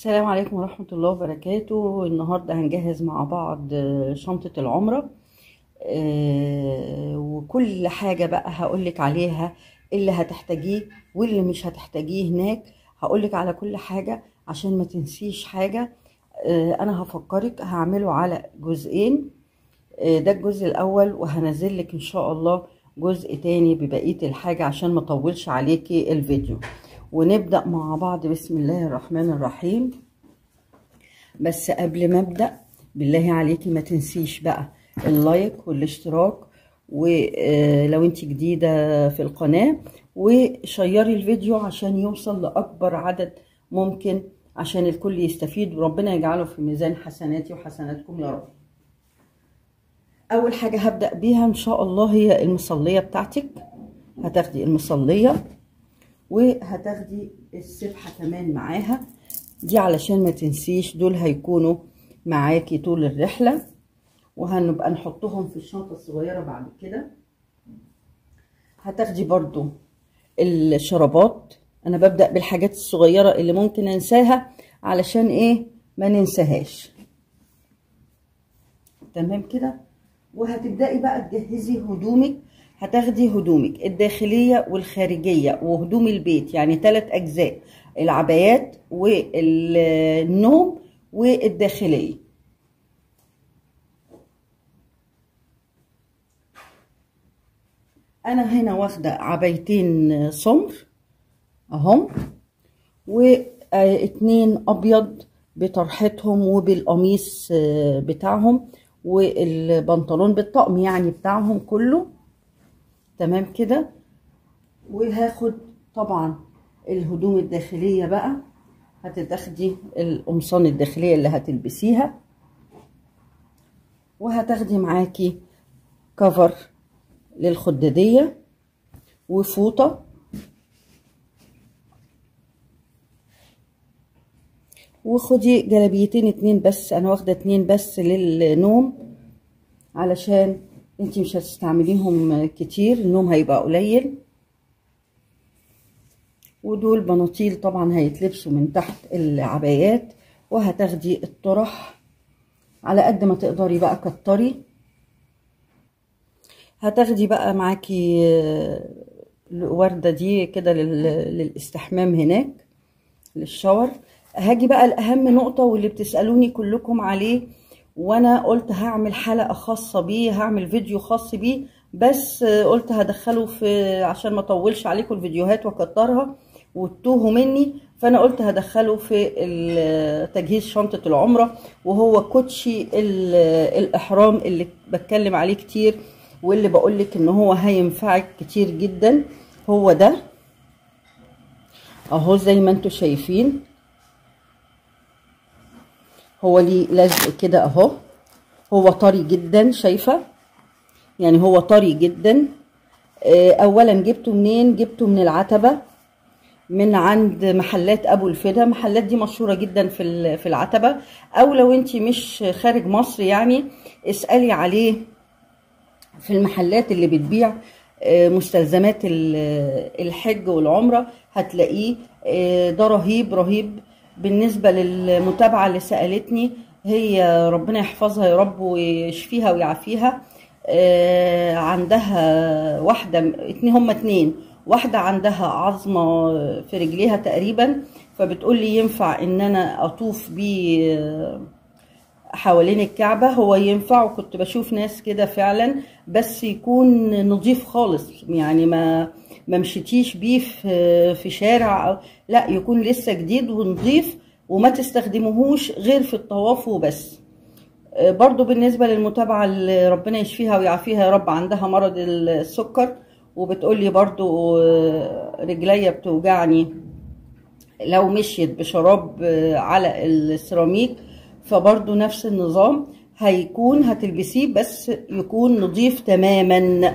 السلام عليكم ورحمة الله وبركاته النهاردة هنجهز مع بعض آه، شنطة العمرة آه، وكل حاجة بقى هقولك عليها اللي هتحتاجيه واللي مش هتحتاجيه هناك هقولك على كل حاجة عشان ما تنسيش حاجة آه، أنا هفكرك هعمله على جزئين آه، ده الجزء الأول وهنزل لك إن شاء الله جزء تاني ببقية الحاجة عشان ما اطولش عليكي الفيديو ونبدأ مع بعض بسم الله الرحمن الرحيم بس قبل ما ابدا بالله عليكي ما تنسيش بقى اللايك والاشتراك ولو انت جديده في القناه وشيري الفيديو عشان يوصل لاكبر عدد ممكن عشان الكل يستفيد وربنا يجعله في ميزان حسناتي وحسناتكم يا رب اول حاجه هبدا بيها ان شاء الله هي المصليه بتاعتك هتاخدي المصليه وهتاخدي السبحه كمان معاها دي علشان ما تنسيش دول هيكونوا معاكي طول الرحلة وهنبقى نحطهم في الشنطة الصغيرة بعد كده هتاخدي برضو الشرابات انا ببدأ بالحاجات الصغيرة اللي ممكن انساها علشان ايه ما ننساهاش تمام كده وهتبدأي بقى تجهزي هدومك هتاخدي هدومك الداخلية والخارجية وهدوم البيت يعني ثلاث أجزاء العبايات والنوم والداخلية أنا هنا واخدة عبايتين سمر أهم واتنين أبيض بطرحتهم وبالقميص بتاعهم والبنطلون بالطقم يعني بتاعهم كله تمام كده وهاخد طبعا الهدوم الداخلية بقى هتتاخدي القمصان الداخلية اللي هتلبسيها وهتاخدي معاكي كفر للخدادية وفوطة وخدي جلابيتين اتنين بس انا واخدة اتنين بس للنوم علشان انتي مش هتستعمليهم كتير النوم هيبقى قليل ودول بناطيل طبعا هيتلبسوا من تحت العبايات وهتاخدي الطرح على قد ما تقدري بقى كتري هتاخدي بقى معاكي الوردة دي كده للاستحمام هناك للشاور هاجي بقى الأهم نقطة واللي بتسألوني كلكم عليه وانا قلت هعمل حلقة خاصة بيه هعمل فيديو خاص بيه بس قلت هدخله في عشان ما اطولش عليكم الفيديوهات واكترها وتوهوا مني فانا قلت هدخله في تجهيز شنطة العمرة وهو كوتشي الاحرام اللي بتكلم عليه كتير واللي بقولك ان هو هينفعك كتير جدا هو ده اهو زي ما انتوا شايفين هو ليه لزق كده اهو هو طري جدا شايفه يعني هو طري جدا اولا جبته منين جبته من العتبه من عند محلات ابو الفدا محلات دي مشهوره جدا في في العتبه او لو انت مش خارج مصر يعني اسالي عليه في المحلات اللي بتبيع مستلزمات الحج والعمره هتلاقيه ده رهيب رهيب بالنسبه للمتابعه اللي سالتني هي ربنا يحفظها يا رب ويشفيها ويعافيها آه عندها واحده اتنين هما اتنين واحده عندها عظمه في رجليها تقريبا فبتقول لي ينفع ان انا اطوف بيه حوالين الكعبه هو ينفع وكنت بشوف ناس كده فعلا بس يكون نظيف خالص يعني ما ما مشيتيش بيه في في شارع أو لا يكون لسه جديد ونظيف وما تستخدموهوش غير في الطواف وبس برضو بالنسبة للمتابعة اللي ربنا يشفيها ويعافيها يا رب عندها مرض السكر وبتقولي برضو رجليا بتوجعني لو مشيت بشراب على السيراميك فبرضو نفس النظام هيكون هتلبسيه بس يكون نظيف تماما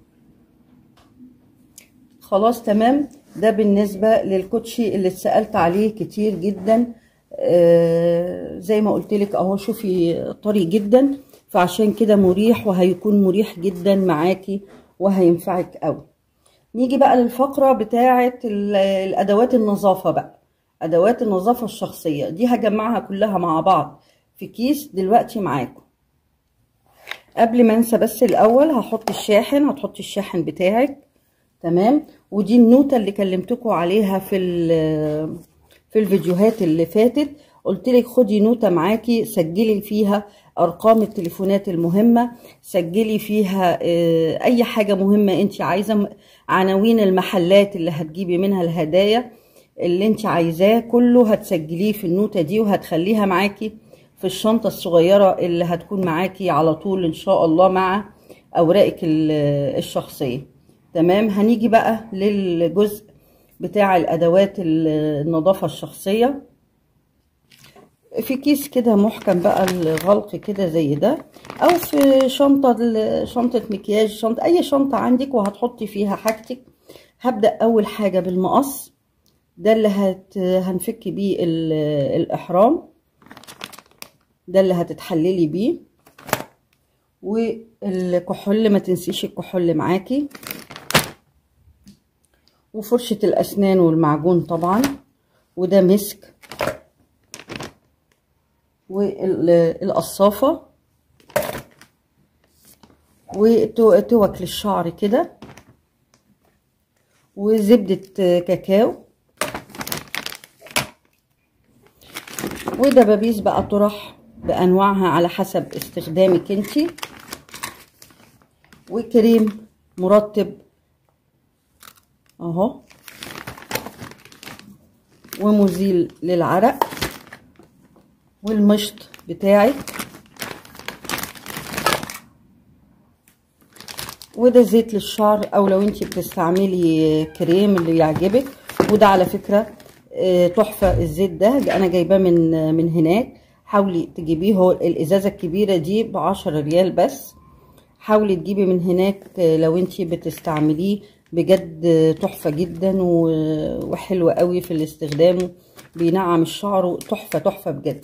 خلاص تمام ده بالنسبة للكوتشي اللي اتسألت عليه كتير جدا آه زي ما قلت لك اهو شوفي طري جدا فعشان كده مريح وهيكون مريح جدا معاكي وهينفعك قوي نيجي بقى للفقرة بتاعة الادوات النظافة بقى ادوات النظافه الشخصيه دي هجمعها كلها مع بعض في كيس دلوقتي معاكم قبل ما انسى بس الاول هحط الشاحن هتحطي الشاحن بتاعك تمام ودي النوتة اللي كلمتكم عليها في في الفيديوهات اللي فاتت قلت لك خدي نوتة معاكي سجلي فيها ارقام التليفونات المهمة سجلي فيها اي حاجة مهمة انت عايزة عناوين المحلات اللي هتجيبي منها الهدايا اللي انت عايزاه كله هتسجليه في النوتة دي وهتخليها معاكي في الشنطة الصغيرة اللي هتكون معاكي على طول ان شاء الله مع اوراقك الشخصية تمام هنيجي بقى للجزء بتاع الادوات النظافة الشخصية في كيس كده محكم بقى الغلق كده زي ده او في شنطة شنطة مكياج شنطة اي شنطة عندك وهتحطي فيها حاجتك هبدأ اول حاجة بالمقص ده اللي هت هنفك بيه الاحرام ده اللي هتتحللي بيه والكحول ما تنسيش الكحول معاكي وفرشة الأسنان والمعجون طبعا وده مسك والقصافة وتوك للشعر كده وزبدة كاكاو ودبابيس بقى طرح بأنواعها على حسب استخدامك انتي وكريم مرطب اهو ومزيل للعرق والمشط بتاعك وده زيت للشعر او لو انتي بتستعملي كريم اللي يعجبك وده على فكرة تحفة الزيت ده انا جايباه من من هناك حاولي تجيبيه هو الازازة الكبيرة دي بعشرة ريال بس حاولي تجيبي من هناك لو انتي بتستعمليه بجد تحفة جدا وحلوة قوي في الاستخدام بينعم الشعر تحفة تحفة بجد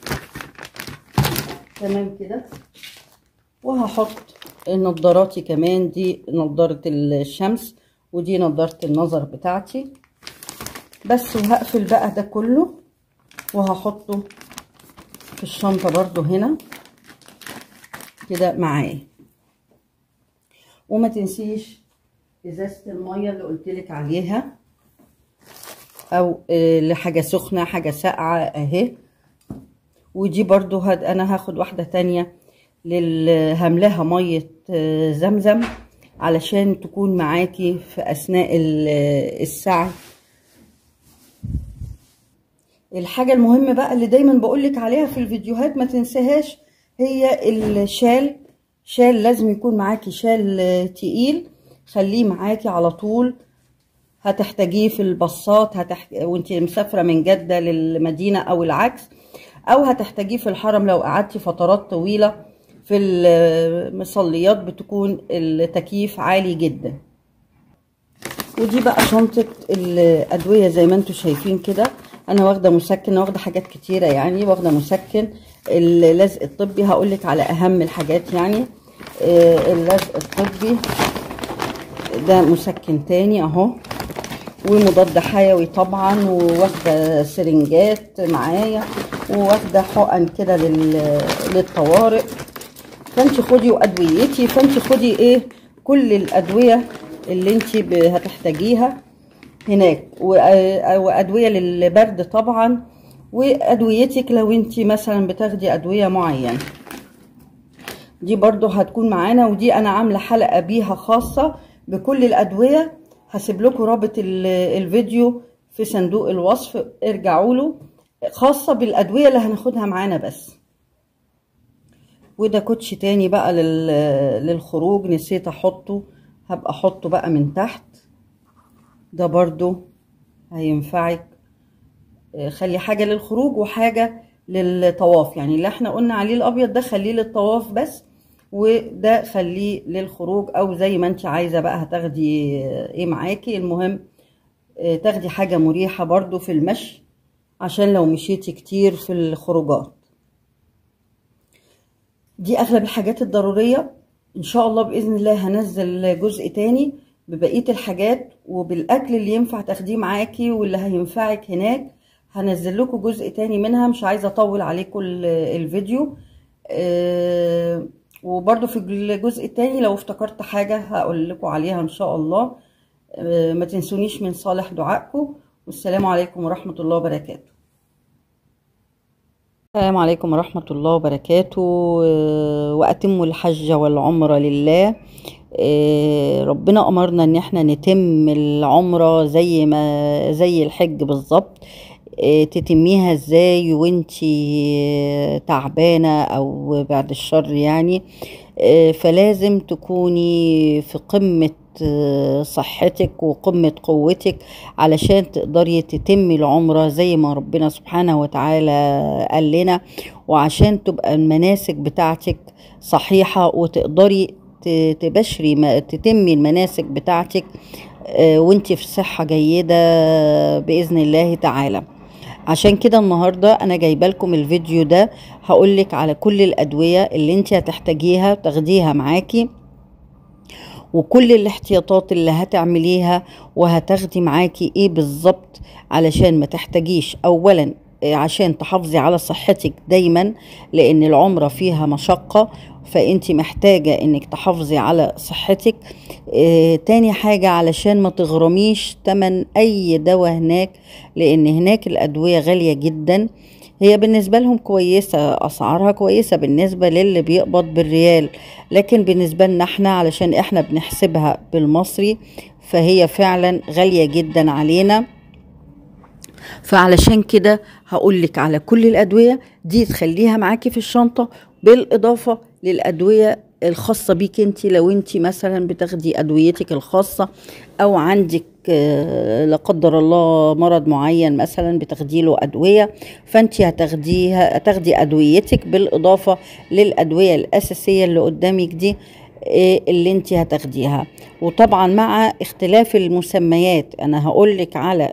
تمام كده وهحط نضاراتي كمان دي نضارة الشمس ودي نضارة النظر بتاعتي بس وهقفل بقى ده كله وهحطه في الشنطة برضو هنا كده معايا وما تنسيش ازازة المية اللي قلتلك عليها او لحاجة سخنة حاجة ساقعة اهي ودي برضو هاد انا هاخد واحدة تانية لل هملاها مية زمزم علشان تكون معاكي في اثناء السعي الحاجة المهمة بقى اللي دايما بقولك عليها في الفيديوهات ما تنساهاش هي الشال شال لازم يكون معاكي شال تقيل خليه معاكي على طول هتحتاجيه في الباصات هتح... وانت مسافره من جده للمدينه او العكس او هتحتاجيه في الحرم لو قعدتي فترات طويله في المصليات بتكون التكييف عالي جدا ودي بقى شنطه الادويه زي ما انتم شايفين كده انا واخده مسكن واخده حاجات كتيره يعني واخده مسكن اللزق الطبي هقولك على اهم الحاجات يعني اللزق الطبي ده مسكن تاني اهو ومضاد حيوي طبعا وواخده سرنجات معايا وواخده حقن كده للطوارئ فانت خدي وادويتي فانت خدي ايه كل الادويه اللي انت هتحتاجيها هناك وادويه للبرد طبعا وادويتك لو انت مثلا بتاخدي ادويه معينه دي برضو هتكون معانا ودي انا عامله حلقه بيها خاصه بكل الادويه هسيب لكم رابط الفيديو في صندوق الوصف ارجعوا له خاصه بالادويه اللي هناخدها معانا بس وده كوتش تاني بقى للخروج نسيت احطه هبقى احطه بقى من تحت ده برضو هينفعك خلي حاجة للخروج وحاجة للطواف يعني اللي احنا قلنا عليه الابيض ده خليه للطواف بس وده خليه للخروج او زي ما انت عايزة بقى هتاخدي ايه معاكي المهم تاخدي حاجة مريحة برضو في المشي عشان لو مشيتي كتير في الخروجات دي اغلب الحاجات الضرورية ان شاء الله باذن الله هنزل جزء تاني ببقية الحاجات وبالاكل اللي ينفع تاخديه معاكي واللي هينفعك هناك هنزل لكم جزء تاني منها مش عايزه اطول عليكم الفيديو أه وبرده في الجزء التاني لو افتكرت حاجه هقول لكم عليها ان شاء الله أه ما تنسونيش من صالح دعائكم والسلام عليكم ورحمه الله وبركاته السلام عليكم ورحمة الله وبركاته وأتم الحج والعمرة لله ربنا أمرنا إن احنا نتم العمرة زي ما زي الحج بالظبط تتميها ازاي وانتي تعبانة او بعد الشر يعني فلازم تكوني في قمة صحتك وقمة قوتك علشان تقدري تتمي العمرة زي ما ربنا سبحانه وتعالى قال لنا وعشان تبقى المناسك بتاعتك صحيحة وتقدري تبشري تتمي المناسك بتاعتك وانتي في صحة جيدة بإذن الله تعالى عشان كده النهارده انا جايبه لكم الفيديو ده هقولك على كل الادويه اللي انت هتحتاجيها تاخديها معاكي وكل الاحتياطات اللي هتعمليها وهتاخدي معاكي ايه بالظبط علشان ما تحتاجيش اولا عشان تحافظي على صحتك دايما لان العمره فيها مشقه فانت محتاجه انك تحافظي على صحتك اه تاني حاجه علشان ما تغرميش تمن اي دواء هناك لان هناك الادويه غاليه جدا هي بالنسبة لهم كويسة أسعارها كويسة بالنسبة للي بيقبض بالريال لكن بالنسبة لنا احنا علشان احنا بنحسبها بالمصري فهي فعلا غالية جدا علينا فعلشان كده هقولك على كل الأدوية دي تخليها معاكي في الشنطة بالإضافة للأدوية الخاصة بيك انت لو انت مثلا بتاخدي أدويتك الخاصة أو عندك لا قدر الله مرض معين مثلا بتاخدي له ادويه فانت هتاخديها هتاخدي ادويتك بالاضافه للادويه الاساسيه اللي قدامك دي اللي انت هتاخديها وطبعا مع اختلاف المسميات انا هقول لك على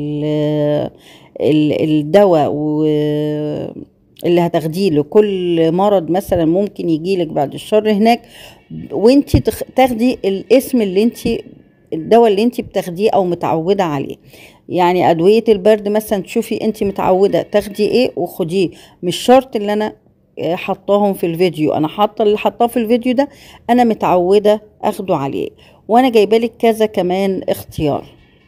الدواء اللي هتاخديه لكل مرض مثلا ممكن يجيلك بعد الشر هناك وانت تاخدي الاسم اللي انت الدواء اللي انت بتاخديه او متعوده عليه يعني ادويه البرد مثلا تشوفي انت متعوده تاخدي ايه وخديه مش شرط اللي انا حطاهم في الفيديو انا حاطه اللي حطاه في الفيديو ده انا متعوده اخده عليه وانا جايبه لك كذا كمان اختيار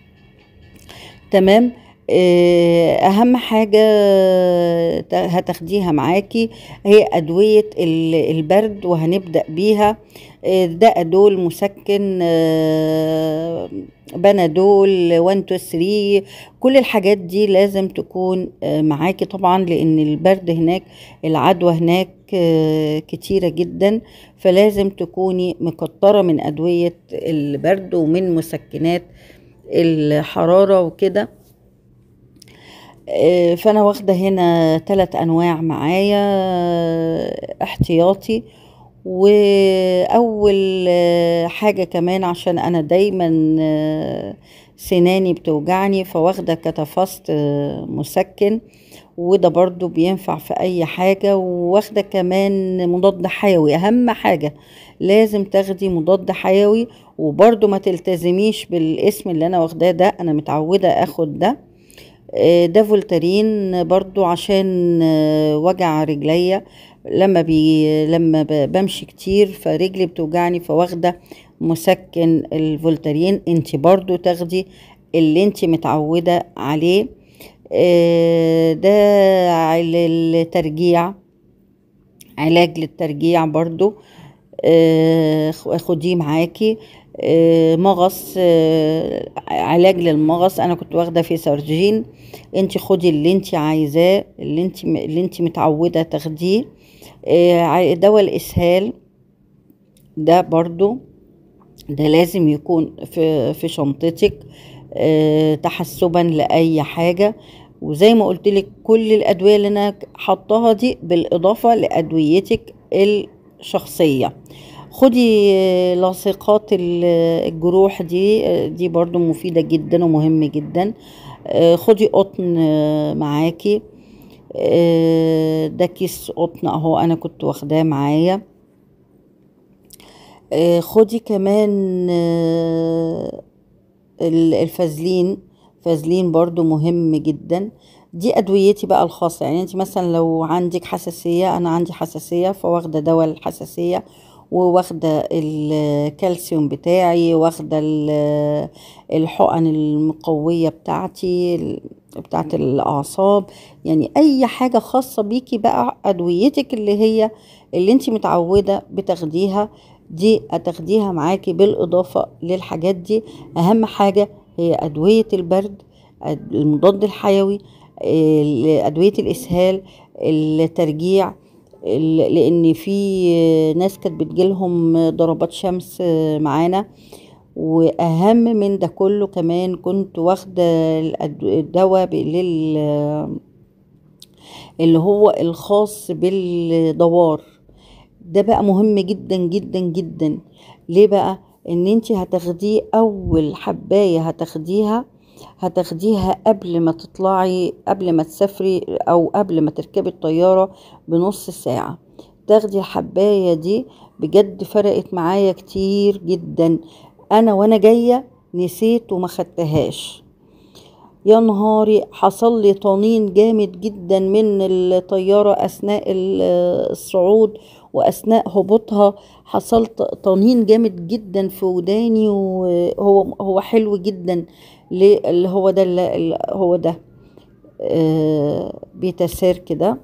تمام اهم حاجة هتاخديها معاكي هي ادوية البرد وهنبدأ بيها ده ادول مسكن بنادول 1 2 3 كل الحاجات دي لازم تكون معاكي طبعا لان البرد هناك العدوى هناك كتيرة جدا فلازم تكوني مكترة من ادوية البرد ومن مسكنات الحرارة وكده فانا واخده هنا ثلاث انواع معايا احتياطي واول حاجه كمان عشان انا دايما سناني بتوجعني فواخده كتفاست مسكن وده برضو بينفع في اي حاجة واخدة كمان مضاد حيوي اهم حاجة لازم تاخدي مضاد حيوي وبرضو ما تلتزميش بالاسم اللي انا واخداه ده انا متعودة اخد ده ده فولترين برضو عشان وجع رجليا لما بي لما بمشي كتير فرجلي بتوجعني فواخده مسكن الفولترين انت برضو تاخدي اللي انت متعوده عليه ده للترجيع علاج للترجيع برضو خديه معاكي مغص علاج للمغص انا كنت واخده في سارجين انت خدي اللي انت عايزاه اللي انت اللي انت متعوده تاخديه دواء الاسهال ده برضو ده لازم يكون في في شنطتك تحسبا لاي حاجه وزي ما قلت لك كل الادويه اللي انا حطاها دي بالاضافه لادويتك الشخصيه خدي لاصقات الجروح دي دي برضو مفيدة جدا ومهم جدا خدي قطن معاكي ده كيس قطن اهو انا كنت واخداه معايا خدي كمان الفازلين فازلين برضو مهم جدا دي ادويتي بقى الخاصه يعني انت مثلا لو عندك حساسيه انا عندي حساسيه فواخده دواء الحساسيه وواخده الكالسيوم بتاعي واخده ال- الحقن المقويه بتاعتي ال- بتاعت الاعصاب يعني اي حاجه خاصه بيكي بقى ادويتك اللي هي اللي انت متعوده بتاخديها دي هتاخديها معاكي بالاضافه للحاجات دي اهم حاجه هي ادويه البرد المضاد الحيوي ال- ادويه الاسهال الترجيع ال- لان في ناس كانت بتجيلهم ضربات شمس معانا واهم من ده كله كمان كنت واخده الأد- الدواء ب- لل اللي هو الخاص بالدوار ده بقى مهم جدا جدا جدا ليه بقى ان انت هتاخديه اول حبايه هتاخديها هتاخديها قبل ما تطلعي قبل ما تسافري او قبل ما تركبي الطياره بنص ساعه تاخدي الحبايه دي بجد فرقت معايا كتير جدا انا وانا جايه نسيت وما خدتهاش يا نهاري حصل لي طنين جامد جدا من الطيارة أثناء ال- الصعود وأثناء هبوطها حصل ط- طنين جامد جدا في وداني وهو هو حلو جدا ليه اللي هو ده اللي اللي هو ده آه، بيتسير كده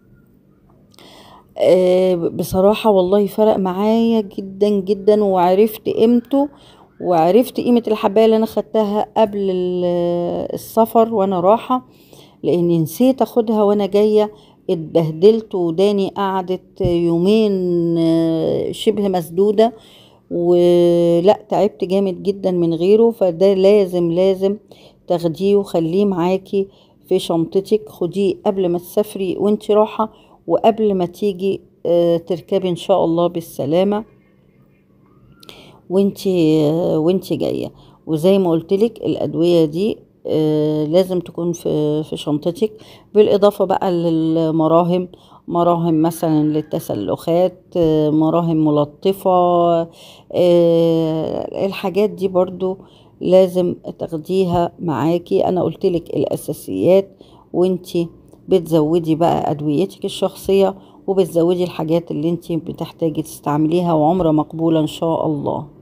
آه، بصراحة والله فرق معايا جدا جدا وعرفت قيمته وعرفت قيمة الحباية اللي أنا خدتها قبل ال- السفر وأنا رايحة لأني نسيت أخدها وأنا جاية اتبهدلت وداني قعدت يومين آه، شبه مسدودة ولا تعبت جامد جدا من غيره فده لازم لازم تاخديه وخليه معاكي في شنطتك خديه قبل ما تسافري وانت رايحة وقبل ما تيجي آه، تركبي ان شاء الله بالسلامة وانتي وانتي جايه وزي ما قلت لك الادويه دي آه، لازم تكون في في شنطتك بالاضافه بقى للمراهم مراهم مثلا للتسلخات آه، مراهم ملطفه آه، الحاجات دي برضو لازم تاخديها معاكي انا قلت لك الاساسيات وانتي بتزودي بقى ادويتك الشخصيه وبتزودي الحاجات اللي انتي بتحتاجي تستعمليها وعمره مقبوله ان شاء الله